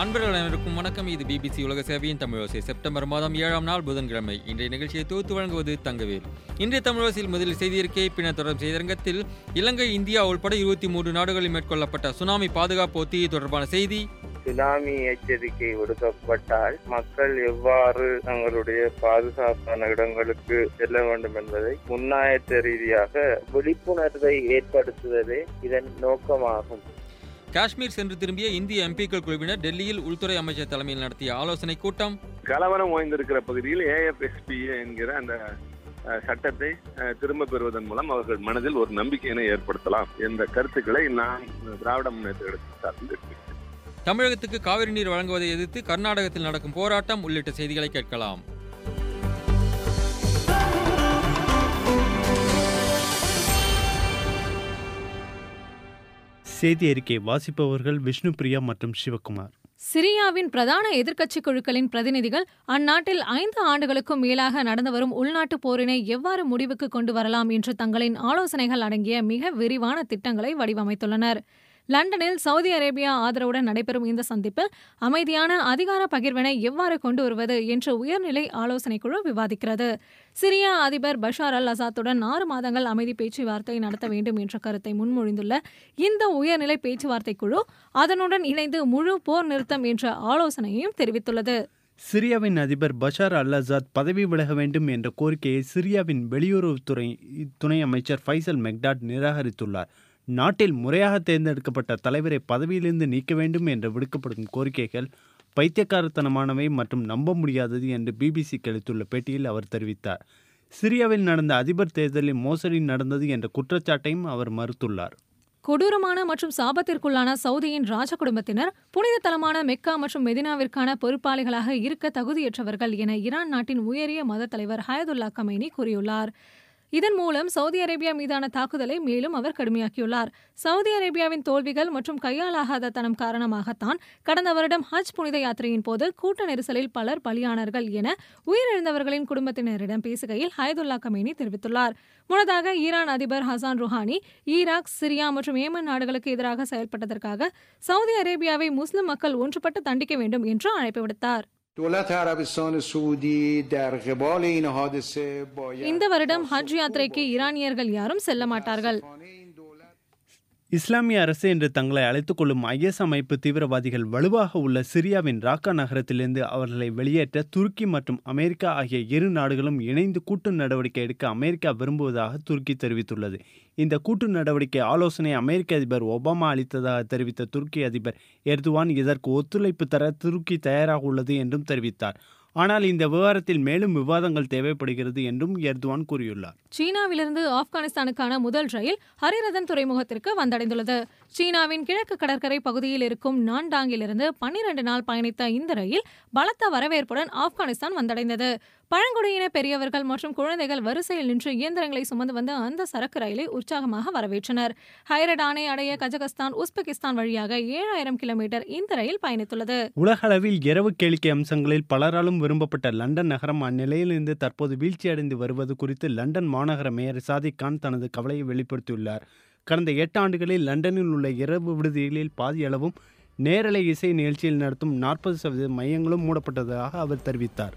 அன்பர்கள் அனைவருக்கும் வணக்கம் இது பிபிசி உலக சேவையின் தமிழோசை செப்டம்பர் மாதம் ஏழாம் நாள் புதன்கிழமை இன்றைய நிகழ்ச்சியை தொகுத்து வழங்குவது தங்கவேல் இன்றைய தமிழோசையில் முதலில் செய்தியிருக்கை பின்னர் தொடரும் செய்திரங்கத்தில் இலங்கை இந்தியா உள்பட இருபத்தி மூன்று நாடுகளில் மேற்கொள்ளப்பட்ட சுனாமி பாதுகாப்பு ஒத்திகை தொடர்பான செய்தி சுனாமி எச்சரிக்கை விடுக்கப்பட்டால் மக்கள் எவ்வாறு தங்களுடைய பாதுகாப்பான இடங்களுக்கு செல்ல வேண்டும் என்பதை முன்னாயத்த ரீதியாக விழிப்புணர்வை ஏற்படுத்துவதே இதன் நோக்கமாகும் காஷ்மீர் சென்று திரும்பிய இந்திய எம்பிக்கள் குழுவினர் டெல்லியில் உள்துறை அமைச்சர் தலைமையில் நடத்திய ஆலோசனை கூட்டம் கலவரம் ஓய்ந்திருக்கிற பகுதியில் ஏஎஃப்எஸ்பி என்கிற அந்த அஹ், சட்டத்தை அஹ், திரும்ப பெறுவதன் மூலம் அவர்கள் மனதில் ஒரு நம்பிக்கையினை ஏற்படுத்தலாம் என்ற கருத்துக்களை நான் திராவிட முன்னேற்ற கழகத்தின் சார்பில் இருக்கிறேன் தமிழகத்துக்கு காவிரி நீர் வழங்குவதை எதிர்த்து கர்நாடகத்தில் நடக்கும் போராட்டம் உள்ளிட்ட செய்திகளை கேட்கலாம் செய்தி அறிக்கை வாசிப்பவர்கள் விஷ்ணு பிரியா மற்றும் சிவகுமார் சிரியாவின் பிரதான எதிர்க்கட்சி குழுக்களின் பிரதிநிதிகள் அந்நாட்டில் ஐந்து ஆண்டுகளுக்கும் மேலாக நடந்து வரும் உள்நாட்டு போரினை எவ்வாறு முடிவுக்கு கொண்டு வரலாம் என்று தங்களின் ஆலோசனைகள் அடங்கிய மிக விரிவான திட்டங்களை வடிவமைத்துள்ளனர் லண்டனில் சவுதி அரேபியா ஆதரவுடன் நடைபெறும் இந்த சந்திப்பில் அமைதியான அதிகார பகிர்வினை எவ்வாறு கொண்டு வருவது என்று உயர்நிலை ஆலோசனைக்குழு விவாதிக்கிறது சிரியா அதிபர் பஷார் அல் அசாத்துடன் ஆறு மாதங்கள் அமைதி பேச்சுவார்த்தை நடத்த வேண்டும் என்ற கருத்தை முன்மொழிந்துள்ள இந்த உயர்நிலை பேச்சுவார்த்தை குழு அதனுடன் இணைந்து முழு போர் நிறுத்தம் என்ற ஆலோசனையையும் தெரிவித்துள்ளது சிரியாவின் அதிபர் பஷார் அல் அசாத் பதவி விலக வேண்டும் என்ற கோரிக்கையை சிரியாவின் வெளியுறவுத்துறை துணை அமைச்சர் ஃபைசல் மெக்டாட் நிராகரித்துள்ளார் நாட்டில் முறையாக தேர்ந்தெடுக்கப்பட்ட தலைவரை பதவியிலிருந்து நீக்க வேண்டும் என்று விடுக்கப்படும் கோரிக்கைகள் பைத்தியக்காரத்தனமானவை மற்றும் நம்ப முடியாதது என்று பிபிசிக்கு அளித்துள்ள பேட்டியில் அவர் தெரிவித்தார் சிரியாவில் நடந்த அதிபர் தேர்தலில் மோசடி நடந்தது என்ற குற்றச்சாட்டையும் அவர் மறுத்துள்ளார் கொடூரமான மற்றும் சாபத்திற்குள்ளான சவுதியின் ராஜ குடும்பத்தினர் புனித தலமான மெக்கா மற்றும் மெதினாவிற்கான பொறுப்பாளிகளாக இருக்க தகுதியற்றவர்கள் என ஈரான் நாட்டின் உயரிய மத தலைவர் ஹயதுல்லா கமைனி கூறியுள்ளார் இதன் மூலம் சவுதி அரேபியா மீதான தாக்குதலை மேலும் அவர் கடுமையாக்கியுள்ளார் சவுதி அரேபியாவின் தோல்விகள் மற்றும் கையாலாகாத தனம் காரணமாகத்தான் கடந்த வருடம் ஹஜ் புனித யாத்திரையின் போது கூட்ட நெரிசலில் பலர் பலியானார்கள் என உயிரிழந்தவர்களின் குடும்பத்தினரிடம் பேசுகையில் ஹயதுல்லா கமேனி தெரிவித்துள்ளார் முன்னதாக ஈரான் அதிபர் ஹசான் ருஹானி ஈராக் சிரியா மற்றும் ஏமன் நாடுகளுக்கு எதிராக செயல்பட்டதற்காக சவுதி அரேபியாவை முஸ்லிம் மக்கள் ஒன்றுபட்டு தண்டிக்க வேண்டும் என்று அழைப்பு விடுத்தார் دولت عربستان سعودی در قبال این حادثه باید இந்த வருடம் ஹஜ் யாத்திரைக்கு ஈரானியர்கள் யாரும் செல்ல மாட்டார்கள் இஸ்லாமிய அரசு என்று தங்களை அழைத்துக் கொள்ளும் ஐஎஸ் அமைப்பு தீவிரவாதிகள் வலுவாக உள்ள சிரியாவின் ராக்கா நகரத்திலிருந்து அவர்களை வெளியேற்ற துருக்கி மற்றும் அமெரிக்கா ஆகிய இரு நாடுகளும் இணைந்து கூட்டு நடவடிக்கை எடுக்க அமெரிக்கா விரும்புவதாக துருக்கி தெரிவித்துள்ளது இந்த கூட்டு நடவடிக்கை ஆலோசனை அமெரிக்க அதிபர் ஒபாமா அளித்ததாக தெரிவித்த துருக்கி அதிபர் எர்துவான் இதற்கு ஒத்துழைப்பு தர துருக்கி தயாராக உள்ளது என்றும் தெரிவித்தார் ஆனால் இந்த விவகாரத்தில் மேலும் விவாதங்கள் தேவைப்படுகிறது என்றும் எர்துவான் கூறியுள்ளார் சீனாவிலிருந்து ஆப்கானிஸ்தானுக்கான முதல் ரயில் ஹரிரதன் துறைமுகத்திற்கு வந்தடைந்துள்ளது சீனாவின் கிழக்கு கடற்கரை பகுதியில் இருக்கும் நான்டாங்கிலிருந்து பன்னிரண்டு நாள் பயணித்த இந்த ரயில் பலத்த வரவேற்புடன் ஆப்கானிஸ்தான் வந்தடைந்தது பழங்குடியின பெரியவர்கள் மற்றும் குழந்தைகள் வரிசையில் நின்று இயந்திரங்களை சுமந்து வந்த அந்த சரக்கு ரயிலை உற்சாகமாக வரவேற்றனர் ஹைரடானை அடைய கஜகஸ்தான் உஸ்பெகிஸ்தான் வழியாக ஏழாயிரம் கிலோமீட்டர் இந்த ரயில் பயணித்துள்ளது உலகளவில் இரவு கேளிக்கை அம்சங்களில் பலராலும் விரும்பப்பட்ட லண்டன் நகரம் அந்நிலையிலிருந்து தற்போது வீழ்ச்சியடைந்து வருவது குறித்து லண்டன் மாநகர மேயர் சாதிக் கான் தனது கவலையை வெளிப்படுத்தியுள்ளார் கடந்த எட்டு ஆண்டுகளில் லண்டனில் உள்ள இரவு விடுதிகளில் பாதியளவும் நேரலை இசை நிகழ்ச்சியில் நடத்தும் நாற்பது சதவீத மையங்களும் மூடப்பட்டதாக அவர் தெரிவித்தார்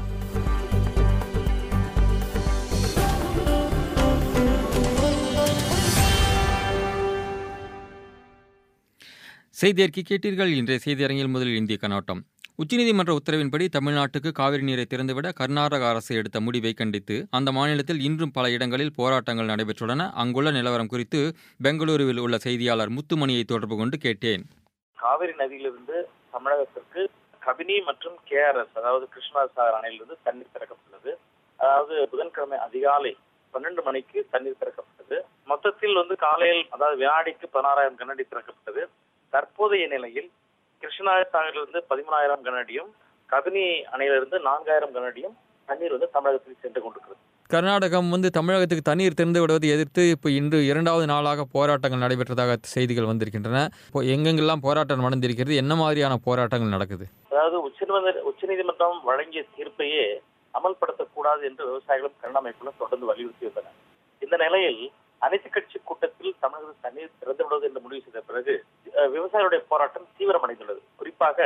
செய்தி அறிக்கை கேட்டீர்கள் இன்றைய செய்தி அரங்கில் முதலில் இந்திய கண்ணோட்டம் உச்சநீதிமன்ற உத்தரவின்படி தமிழ்நாட்டுக்கு காவிரி நீரை திறந்துவிட கர்நாடக அரசு எடுத்த முடிவை கண்டித்து அந்த மாநிலத்தில் இன்றும் பல இடங்களில் போராட்டங்கள் நடைபெற்றுள்ளன அங்குள்ள நிலவரம் குறித்து பெங்களூருவில் உள்ள செய்தியாளர் முத்துமணியை தொடர்பு கொண்டு கேட்டேன் காவிரி நதியிலிருந்து தமிழகத்திற்கு கபினி மற்றும் கேஆர்எஸ் அதாவது கிருஷ்ணராஜசாகர் அணையிலிருந்து தண்ணீர் திறக்கப்பட்டது அதாவது புதன்கிழமை அதிகாலை பன்னெண்டு மணிக்கு தண்ணீர் திறக்கப்பட்டது மொத்தத்தில் வந்து காலையில் அதாவது வினாடிக்கு பதினாறாயிரம் கனஅடி திறக்கப்பட்டது தற்போதைய நிலையில் கிருஷ்ணராஜசாகரிலிருந்து பதிமூணாயிரம் கனஅடியும் கபினி அணையிலிருந்து நான்காயிரம் கனஅடியும் தண்ணீர் வந்து தமிழகத்தில் சென்று கொண்டிருக்கிறது கர்நாடகம் வந்து தமிழகத்துக்கு தண்ணீர் திறந்து விடுவதை எதிர்த்து இப்போ இன்று இரண்டாவது நாளாக போராட்டங்கள் நடைபெற்றதாக செய்திகள் வந்திருக்கின்றன இப்போ எங்கெங்கெல்லாம் போராட்டம் நடந்திருக்கிறது என்ன மாதிரியான போராட்டங்கள் நடக்குது அதாவது உச்சநீதிமன்ற உச்சநீதிமன்றம் வழங்கிய தீர்ப்பையே அமல்படுத்தக்கூடாது என்று விவசாயிகளும் கருணா அமைப்புகளும் தொடர்ந்து வலியுறுத்தி வந்தனர் இந்த நிலையில் அனைத்து கட்சி கூட்டத்தில் தமிழகத்தில் தண்ணீர் திறந்து விடுவது என்று முடிவு செய்த பிறகு அஹ், விவசாயிகளுடைய போராட்டம் தீவிரமடைந்துள்ளது குறிப்பாக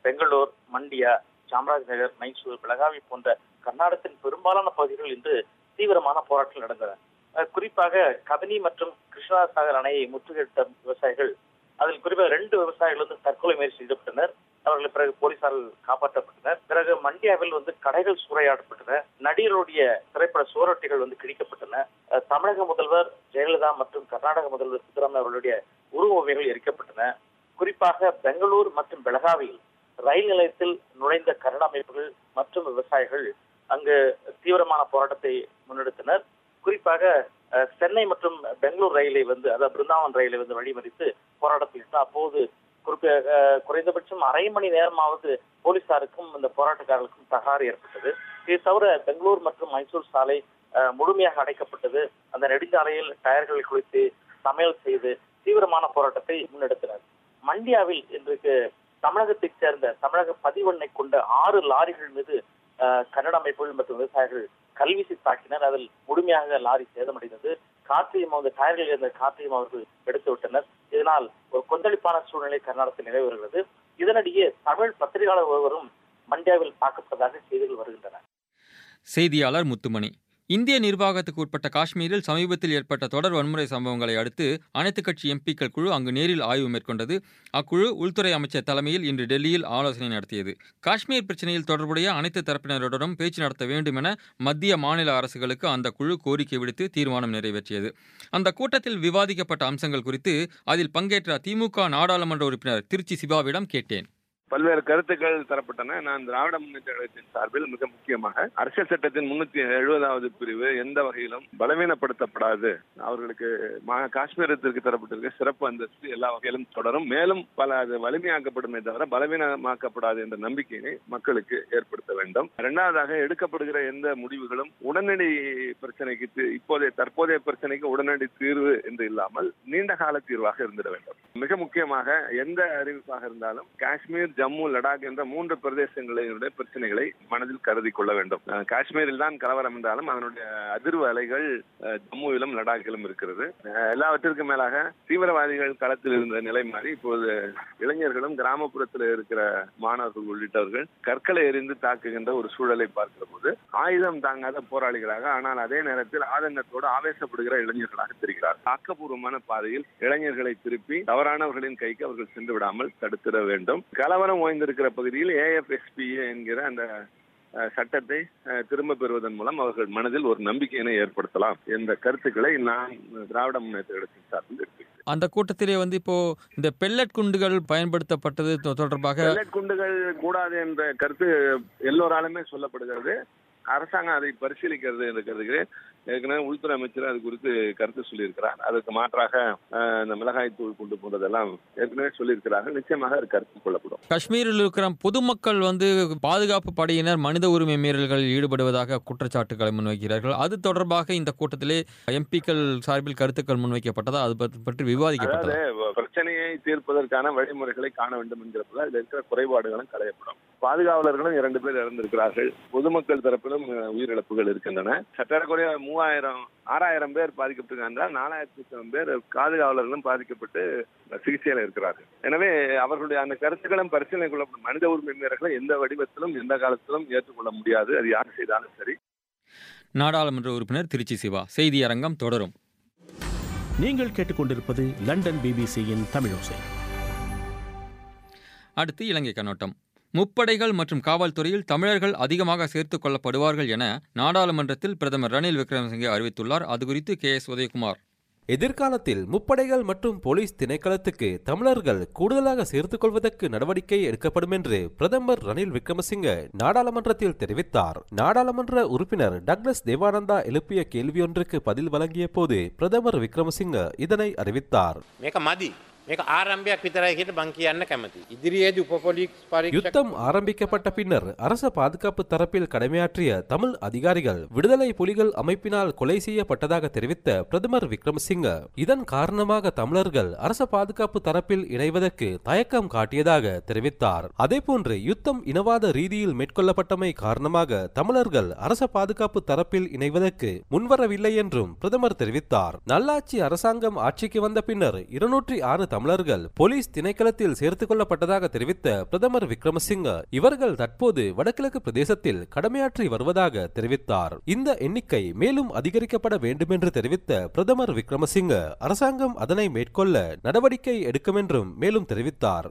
பெங்களூர் மண்டியா சாமராஜநகர் மைசூர் பெலகாவி போன்ற கர்நாடகத்தின் பெரும்பாலான பகுதிகள் இன்று தீவிரமான போராட்டங்கள் நடந்தன அஹ் குறிப்பாக கபினி மற்றும் கிருஷ்ணா சாகர் அணையை முற்றுகையிட்ட விவசாயிகள் அதில் குறிப்பாக ரெண்டு விவசாயிகள் வந்து தற்கொலை முயற்சி செய்யப்பட்டனர் அவர்கள் பிறகு போலீசால் காப்பாற்றப்பட்டனர் பிறகு மண்டியாவில் வந்து கடைகள் சூறையாடப்பட்டன நடிகருடைய திரைப்பட சுவரொட்டிகள் வந்து கிழிக்கப்பட்டன அஹ் தமிழக முதல்வர் ஜெயலலிதா மற்றும் கர்நாடக முதல்வர் சித்தராமையா அவர்களுடைய உருவ ஓவியங்கள் எரிக்கப்பட்டன குறிப்பாக பெங்களூர் மற்றும் பெலகாவியில் ரயில் நிலையத்தில் நுழைந்த கன்னட அமைப்புகள் மற்றும் விவசாயிகள் அங்கு தீவிரமான போராட்டத்தை முன்னெடுத்தனர் குறிப்பாக அஹ், சென்னை மற்றும் பெங்களூர் ரயிலை வந்து அதாவது பிருந்தாவன் ரயிலை வந்து வழிமறித்து போராட்டத்தில் அப்போது குறிப்ப அஹ், குறைந்தபட்சம் அரை மணி நேரமாவது போலீசாருக்கும் இந்த போராட்டக்காரர்களுக்கும் தகராறு ஏற்பட்டது இது தவிர பெங்களூர் மற்றும் மைசூர் சாலை அஹ், முழுமையாக அடைக்கப்பட்டது அந்த நெடுஞ்சாலையில் டயர்களை குளித்து சமையல் செய்து தீவிரமான போராட்டத்தை முன்னெடுத்தனர் மண்டியாவில் இன்றைக்கு தமிழகத்தைச் சேர்ந்த தமிழக பதிவெண்ணை கொண்ட ஆறு லாரிகள் மீது அஹ், கன்னட அமைப்புகள் மற்றும் விவசாயிகள் கல்வீசி தாக்கினர் அதில் முழுமையாக லாரி சேதமடைந்தது காற்றையும் அந்த டயர்களில் இருந்த காற்றையும் அவர்கள் எடுத்து விட்டனர் இதனால் ஒரு கொந்தளிப்பான சூழ்நிலை கர்நாடகத்தில் நிலவி வருகிறது இதனிடையே தமிழ் பத்திரிகையாளர் ஒருவரும் மண்டியாவில் தாக்கப்பட்டதாக செய்திகள் வருகின்றன செய்தியாளர் முத்துமணி இந்திய நிர்வாகத்துக்கு உட்பட்ட காஷ்மீரில் சமீபத்தில் ஏற்பட்ட தொடர் வன்முறை சம்பவங்களை அடுத்து அனைத்துக் கட்சி எம்பிக்கள் குழு அங்கு நேரில் ஆய்வு மேற்கொண்டது அக்குழு உள்துறை அமைச்சர் தலைமையில் இன்று டெல்லியில் ஆலோசனை நடத்தியது காஷ்மீர் பிரச்சனையில் தொடர்புடைய அனைத்து தரப்பினருடனும் பேச்சு நடத்த வேண்டும் என மத்திய மாநில அரசுகளுக்கு அந்த குழு கோரிக்கை விடுத்து தீர்மானம் நிறைவேற்றியது அந்த கூட்டத்தில் விவாதிக்கப்பட்ட அம்சங்கள் குறித்து அதில் பங்கேற்ற திமுக நாடாளுமன்ற உறுப்பினர் திருச்சி சிவாவிடம் கேட்டேன் பல்வேறு கருத்துக்கள் தரப்பட்டன நான் திராவிட முன்னேற்ற கழகத்தின் சார்பில் மிக முக்கியமாக அரசியல் சட்டத்தின் முன்னூத்தி எழுபதாவது பிரிவு எந்த வகையிலும் பலவீனப்படுத்தப்படாது அவர்களுக்கு மா- காஷ்மீரத்திற்கு தரப்பட்டிருக்க சிறப்பு அந்தஸ்து எல்லா வகையிலும் தொடரும் மேலும் பல அது வலிமையாக்கப்படுமே தவிர பலவீனமாக்கப்படாது என்ற நம்பிக்கையினை மக்களுக்கு ஏற்படுத்த வேண்டும் இரண்டாவதாக எடுக்கப்படுகிற எந்த முடிவுகளும் உடனடி பிரச்சனைக்கு தீ- இப்போதைய தற்போதைய பிரச்சனைக்கு உடனடி தீர்வு என்று இல்லாமல் நீண்ட கால தீர்வாக இருந்திட வேண்டும் மிக முக்கியமாக எந்த அறிவிப்பாக இருந்தாலும் காஷ்மீர் ஜம்மு லடாக் என்ற மூன்று பிரதேசங்களுடைய பிரச்சனைகளை மனதில் கருதி கொள்ள வேண்டும் அஹ் காஷ்மீரில் தான் கலவரம் என்றாலும் அதனுடைய அதிர்வு அலைகள் அஹ், ஜம்முவிலும் லடாக்கிலும் இருக்கிறது அஹ், எல்லாவற்றிற்கும் மேலாக தீவிரவாதிகள் களத்தில் இருந்த நிலை மாறி இப்போது இளைஞர்களும் கிராமப்புறத்தில் இருக்கிற மாணவர்கள் உள்ளிட்டவர்கள் கற்களை எறிந்து தாக்குகின்ற ஒரு சூழலை பார்க்கிற போது ஆயுதம் தாங்காத போராளிகளாக ஆனால் அதே நேரத்தில் ஆதங்கத்தோடு ஆவேசப்படுகிற இளைஞர்களாக தெரிகிறார் ஆக்கப்பூர்வமான பாதையில் இளைஞர்களை திருப்பி தவறானவர்களின் கைக்கு அவர்கள் சென்று விடாமல் தடுத்திட வேண்டும் கலவரம் ஓய்ந்திருக்கிற பகுதியில் ஏஎஃப்எஸ்பிஏ என்கிற அந்த அஹ், சட்டத்தை அஹ், திரும்ப பெறுவதன் மூலம் அவர்கள் மனதில் ஒரு நம்பிக்கையினை ஏற்படுத்தலாம் என்ற கருத்துக்களை நான் திராவிட முன்னேற்ற கழகத்தின் சார்பில் எடுத்துக்கிறேன் அந்த கூட்டத்திலே வந்து இப்போ இந்த பெல்லட் குண்டுகள் பயன்படுத்தப்பட்டது தொ- தொடர்பாக பெல்லட் குண்டுகள் கூடாது என்ற கருத்து எல்லோராலுமே சொல்லப்படுகிறது அரசாங்கம் அதை பரிசீலிக்கிறது என்று கருதுகிறேன் ஏற்கனவே உள்துறை அமைச்சர் அது குறித்து கருத்து சொல்லியிருக்கிறார் அதுக்கு மாற்றாக அஹ், இந்த மிளகாய் தூள் குண்டு போன்றதெல்லாம் ஏற்கனவே சொல்லியிருக்கிறார்கள் நிச்சயமாக அது கருத்து கொள்ளப்படும் காஷ்மீரில் இருக்கிற பொதுமக்கள் வந்து பாதுகாப்பு படையினர் மனித உரிமை மீறல்களில் ஈடுபடுவதாக குற்றச்சாட்டுகளை முன்வைக்கிறார்கள் அது தொடர்பாக இந்த கூட்டத்திலே எம்பிக்கள் சார்பில் கருத்துக்கள் முன்வைக்கப்பட்டதா அது பற்றி- பற்றி விவாதிக்கப்பட்டதா அதாவது பிரச்சனையை தீர்ப்பதற்கான வழிமுறைகளை காண வேண்டும் என்கிறப்ப அதில் இருக்கிற குறைபாடுகளும் களையப்படும் பாதுகாவலர்களும் இரண்டு பேர் இறந்திருக்கிறார்கள் பொதுமக்கள் தரப்பிலும் அஹ், உயிரிழப்புகள் இருக்கின்றன சற்றக்குறைய மூவாயிரம் ஆறாயிரம் பேர் பாதிக்கப்பட்டிருக்காங்க என்றால் நாலாயிரத்தி லட்சம் பேர் பாதுகாவலர்களும் பாதிக்கப்பட்டு சிகிச்சையில் இருக்கிறார்கள் எனவே அவர்களுடைய அந்த கருத்துக்களும் பரிசீலனை கொள்ளப்படும் மனித உரிமை மீறல்களை எந்த வடிவத்திலும் எந்த காலத்திலும் ஏற்றுக்கொள்ள முடியாது அது யார் செய்தாலும் சரி நாடாளுமன்ற உறுப்பினர் திருச்சி சிவா செய்தி அரங்கம் தொடரும் நீங்கள் கேட்டுக்கொண்டிருப்பது லண்டன் பிபிசியின் தமிழோசை அடுத்து இலங்கை கண்ணோட்டம் முப்படைகள் மற்றும் காவல்துறையில் தமிழர்கள் அதிகமாக சேர்த்துக் கொள்ளப்படுவார்கள் என நாடாளுமன்றத்தில் பிரதமர் ரணில் விக்ரமசிங்கே அறிவித்துள்ளார் அது குறித்து கே எஸ் உதயகுமார் எதிர்காலத்தில் முப்படைகள் மற்றும் போலீஸ் திணைக்களத்துக்கு தமிழர்கள் கூடுதலாக சேர்த்துக் கொள்வதற்கு நடவடிக்கை எடுக்கப்படும் என்று பிரதமர் ரணில் விக்ரமசிங்க நாடாளுமன்றத்தில் தெரிவித்தார் நாடாளுமன்ற உறுப்பினர் டக்ளஸ் தேவானந்தா எழுப்பிய கேள்வியொன்றுக்கு பதில் வழங்கிய போது பிரதமர் விக்ரமசிங்க இதனை அறிவித்தார் මේක මදි මේක ආරම්භයක් විතරයි හිට බං කියන්න කැමති. ඉදිරියේද උපපොලික්ස් පරීක්ෂක யுத்தம் ஆரம்பிக்கப்பட்ட பின்னர் அரச பாதுகாப்பு தரப்பில் கடமையாற்றிய தமிழ் அதிகாரிகள் விடுதலை புலிகள் அமைப்பினால் கொலை செய்யப்பட்டதாக தெரிவித்த பிரதமர் விக்ரமசிங்க இதன் காரணமாக தமிழர்கள் அரச பாதுகாப்பு தரப்பில் இணைவதற்கு தயக்கம் காட்டியதாக தெரிவித்தார் அதேபோன்று யுத்தம் இனவாத ரீதியில் மேற்கொள்ளப்பட்டமை காரணமாக தமிழர்கள் அரச பாதுகாப்பு தரப்பில் இணைவதற்கு முன்வரவில்லை என்றும் பிரதமர் தெரிவித்தார் நல்லாட்சி அரசாங்கம் ஆட்சிக்கு வந்த பின்னர் இருநூற்றி ஆறு தமிழர்கள் போலீஸ் திணைக்களத்தில் சேர்த்துக் கொள்ளப்பட்டதாக தெரிவித்த பிரதமர் விக்ரமசிங்க இவர்கள் தற்போது வடகிழக்கு பிரதேசத்தில் கடமையாற்றி வருவதாக தெரிவித்தார் இந்த எண்ணிக்கை மேலும் அதிகரிக்கப்பட வேண்டும் என்று தெரிவித்த பிரதமர் விக்ரமசிங்க அரசாங்கம் அதனை மேற்கொள்ள நடவடிக்கை எடுக்கும் என்றும் மேலும் தெரிவித்தார்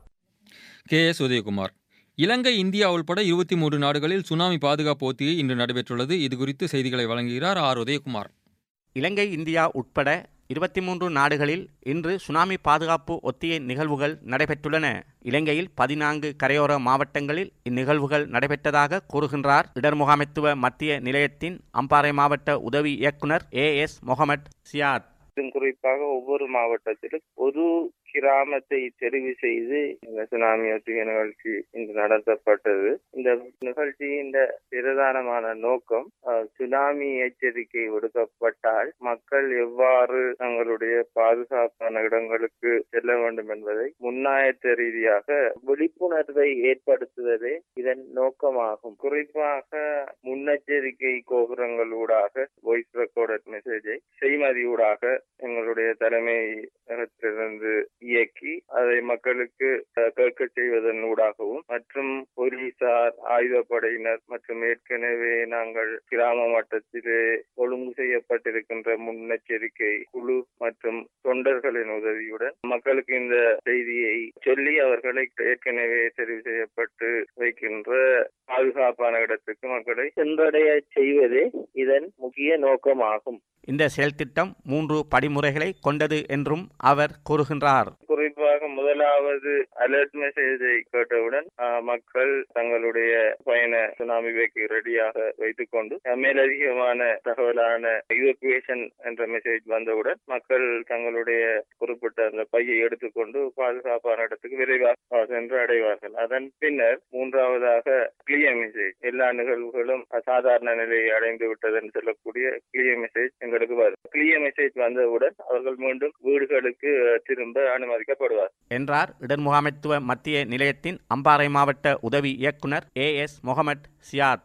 K S Udayakumar Ilangai India உள்பட இருபத்தி மூன்று நாடுகளில் சுனாமி பாதுகாப்பு ஒத்திகை இன்று நடைபெற்றுள்ளது இதுகுறித்து செய்திகளை வழங்குகிறார் ஆர் உதயகுமார் இலங்கை இந்தியா உட்பட இருபத்தி மூன்று நாடுகளில் இன்று சுனாமி பாதுகாப்பு ஒத்திகை நிகழ்வுகள் நடைபெற்றுள்ளன இலங்கையில் பதினான்கு கரையோர மாவட்டங்களில் இந்நிகழ்வுகள் நடைபெற்றதாக கூறுகின்றார் இடர் முகாமைத்துவ மத்திய நிலையத்தின் அம்பாறை மாவட்ட உதவி இயக்குனர் ஏ எஸ் முகமட் சியாத் குறிப்பாக ஒவ்வொரு மாவட்டத்திலும் ஒரு கிராமத்தை தெரிவு செய்து இந்த சுனாமி ஒத்திகை நிகழ்ச்சி இன்று நடத்தப்பட்டது இந்த நிகழ்ச்சியின் பிரதானமான நோக்கம் சுனாமி எச்சரிக்கை விடுக்கப்பட்டால் மக்கள் எவ்வாறு தங்களுடைய பாதுகாப்பான இடங்களுக்கு செல்ல வேண்டும் என்பதை முன்னாயத்த ரீதியாக விழிப்புணர்வை ஏற்படுத்துவதே இதன் நோக்கமாகும் குறிப்பாக முன்னெச்சரிக்கை கோபுரங்கள் ஊடாக வாய்ஸ் ரெக்கார்டட் மெசேஜை செய்மதி ஊடாக எங்களுடைய தலைமை இடத்திலிருந்து இயக்கி அதை மக்களுக்கு கேட்க செய்வதன் ஊடாகவும் மற்றும் போலீசார் ஆயுதப்படையினர் மற்றும் ஏற்கனவே நாங்கள் கிராம மட்டத்திலே ஒழுங்கு செய்யப்பட்டிருக்கின்ற முன்னெச்சரிக்கை குழு மற்றும் தொண்டர்களின் உதவியுடன் மக்களுக்கு இந்த செய்தியை சொல்லி அவர்களை ஏற்கனவே தெரிவு செய்யப்பட்டு வைக்கின்ற பாதுகாப்பான இடத்துக்கு மக்களை சென்றடைய செய்வதே இதன் முக்கிய நோக்கமாகும் இந்த செயல் திட்டம் மூன்று படிமுறைகளை கொண்டது என்றும் அவர் கூறுகின்றார் குறிப்பாக முதலாவது அலர்ட் மெசேஜை கேட்டவுடன் மக்கள் தங்களுடைய பயண சுனாமி பேக்கு ரெடியாக வைத்துக் கொண்டு மேலதிகமான தகவலான இவக்குவேஷன் என்ற மெசேஜ் வந்தவுடன் மக்கள் தங்களுடைய குறிப்பிட்ட அந்த பையை எடுத்துக்கொண்டு பாதுகாப்பான இடத்துக்கு விரைவாக சென்று அடைவார்கள் அதன் பின்னர் மூன்றாவதாக கிளியர் மெசேஜ் எல்லா நிகழ்வுகளும் சாதாரண நிலையை அடைந்து விட்டதென்று சொல்லக்கூடிய கிளியர் மெசேஜ் எங்களுக்கு வரும் கிளியர் மெசேஜ் வந்தவுடன் அவர்கள் மீண்டும் வீடுகளுக்கு திரும்ப அனுமதிக்கப்படுவார் என்றார் இடர் முகாமைத்துவ மத்திய நிலையத்தின் அம்பாறை மாவட்ட உதவி இயக்குனர் A S Mohamed Siyath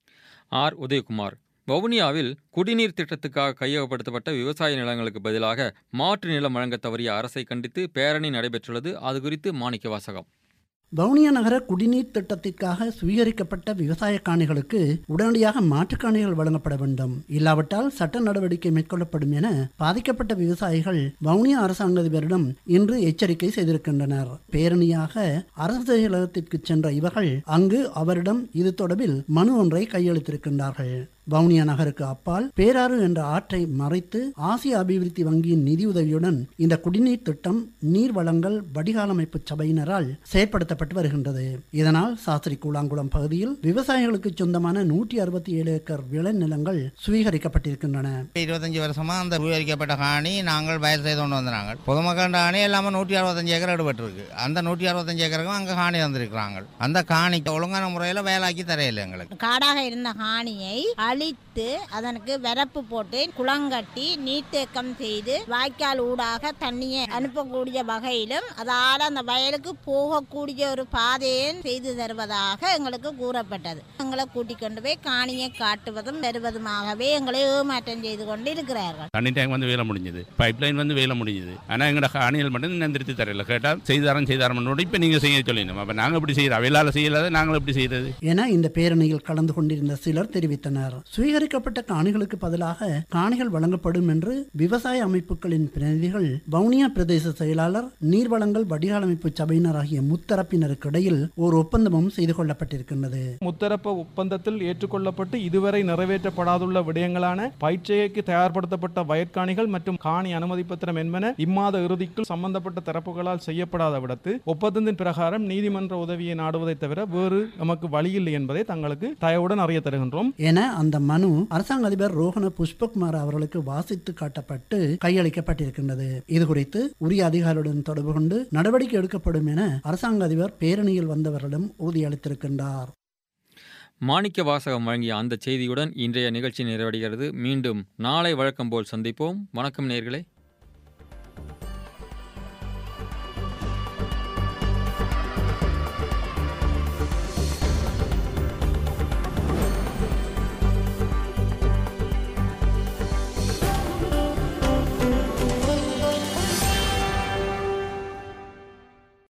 R Udayakumar வவுனியாவில் குடிநீர் திட்டத்துக்காக கையகப்படுத்தப்பட்ட விவசாய நிலங்களுக்கு பதிலாக மாற்று நிலம் வழங்க தவறிய அரசை கண்டித்து பேரணி நடைபெற்றுள்ளது அது குறித்து மாணிக்க வாசகம் வவுனியா நகர குடிநீர் திட்டத்திற்காக சுவீகரிக்கப்பட்ட விவசாய காணிகளுக்கு உடனடியாக மாற்றுக் காணிகள் வழங்கப்பட வேண்டும் இல்லாவிட்டால் சட்ட நடவடிக்கை மேற்கொள்ளப்படும் என பாதிக்கப்பட்ட விவசாயிகள் வவுனியா அரசாங்க அதிபரிடம் இன்று எச்சரிக்கை செய்திருக்கின்றனர் பேரணியாக அரசு செயலகத்திற்கு சென்ற இவர்கள் அங்கு அவரிடம் இது தொடர்பில் மனு ஒன்றை கையளித்திருக்கின்றார்கள் வவுனியா நகருக்கு அப்பால் பேராறு என்ற ஆற்றை மறைத்து ஆசிய அபிவிருத்தி வங்கியின் நிதியுதவியுடன் இந்த குடிநீர் திட்டம் நீர் வளங்கள் வடிகாலமைப்பு சபையினரால் செயற்படுத்தப்பட்டு வருகின்றது இதனால் சாஸ்திரி கூழாங்குளம் பகுதியில் விவசாயிகளுக்கு சொந்தமான நூற்றி அறுபத்தி ஏழு ஏக்கர் விளைநிலங்கள் சுவீகரிக்கப்பட்டிருக்கின்றன இருபத்தஞ்சு வருஷமா அந்த சுவீகரிக்கப்பட்ட காணி நாங்கள் பயர் செய்து கொண்டு வந்தாங்க பொதுமக்கள் காணி எல்லாமே நூற்றி அறுபத்தஞ்சு ஏக்கர் எடுபட்டிருக்கு அந்த நூற்றி அறுபத்தஞ்சு ஏக்கருக்கும் அங்கே காணி வந்திருக்கிறாங்க அந்த காணிக்கு ஒழுங்கான முறையில் வேலாக்கி தரையில்லை எங்களுக்கு காடாக இருந்த காணியை அழித்து அதனுக்கு வரப்பு போட்டு குளங்கட்டி நீர்த்தேக்கம் செய்து வாய்க்கால் ஊடாக தண்ணியை அனுப்பக்கூடிய வகையிலும் அதால் அந்த வயலுக்கு போகக்கூடிய ஒரு பாதையை செய்து தருவதாக எங்களுக்கு கூறப்பட்டது எங்களை கூட்டிக் கொண்டு போய் காணியை காட்டுவதும் வருவதுமாகவே எங்களை ஏமாற்றம் செய்து கொண்டு இருக்கிறார்கள் தண்ணி டேங்க் வந்து வேலை முடிஞ்சது பைப் லைன் வந்து வேலை முடிஞ்சது ஆனால் எங்களோட காணிகள் மட்டும் இன்னும் திருத்தி தரல கேட்டால் செய்தாரம் செய்தாரம் இப்போ நீங்கள் செய்ய சொல்லிடணும் அப்போ நாங்கள் இப்படி செய்கிறோம் அவையிலால் செய்யலாத நாங்கள் எப்படி செய்யறது என இந்த பேரணியில் கலந்து கொண்டிருந்த சிலர் தெரிவித்தனர் சுவீகரிக்கப்பட்ட காணிகளுக்கு பதிலாக காணிகள் வழங்கப்படும் என்று விவசாய அமைப்புகளின் பிரதிநிதிகள் வவுனியா பிரதேச செயலாளர் நீர்வளங்கள் வடிகாலமைப்பு சபையினர் ஆகிய முத்தரப்பினருக்கு இடையில் ஒரு ஒப்பந்தமும் செய்து கொள்ளப்பட்டிருக்கின்றது முத்தரப்பு ஒப்பந்தத்தில் ஏற்றுக்கொள்ளப்பட்டு இதுவரை நிறைவேற்றப்படாதுள்ள விடயங்களான பயிற்சிகைக்கு தயார்படுத்தப்பட்ட வயற்காணிகள் மற்றும் காணி அனுமதி பத்திரம் என்பன இம்மாத இறுதிக்குள் சம்பந்தப்பட்ட தரப்புகளால் செய்யப்படாத விடத்து ஒப்பந்தத்தின் பிரகாரம் நீதிமன்ற உதவியை நாடுவதை தவிர வேறு நமக்கு வழியில்லை என்பதை தங்களுக்கு தயவுடன் அறிய தருகின்றோம் என அந்த மனு அரசாங்க அதிபர் ரோஹன புஷ்பகுமார் அவர்களுக்கு வாசித்து காட்டப்பட்டு கையளிக்கப்பட்டிருக்கின்றது இது குறித்து உரிய அதிகாரியுடன் தொடர்பு கொண்டு நடவடிக்கை எடுக்கப்படும் என அரசாங்க அதிபர் பேரணியில் வந்தவர்களிடம் உறுதியளித்திருக்கின்றார் மாணிக்க வாசகம் வழங்கிய அந்த செய்தியுடன் இன்றைய நிகழ்ச்சி நிறைவடைகிறது மீண்டும் நாளை வழக்கம் போல் சந்திப்போம் வணக்கம் நேர்களே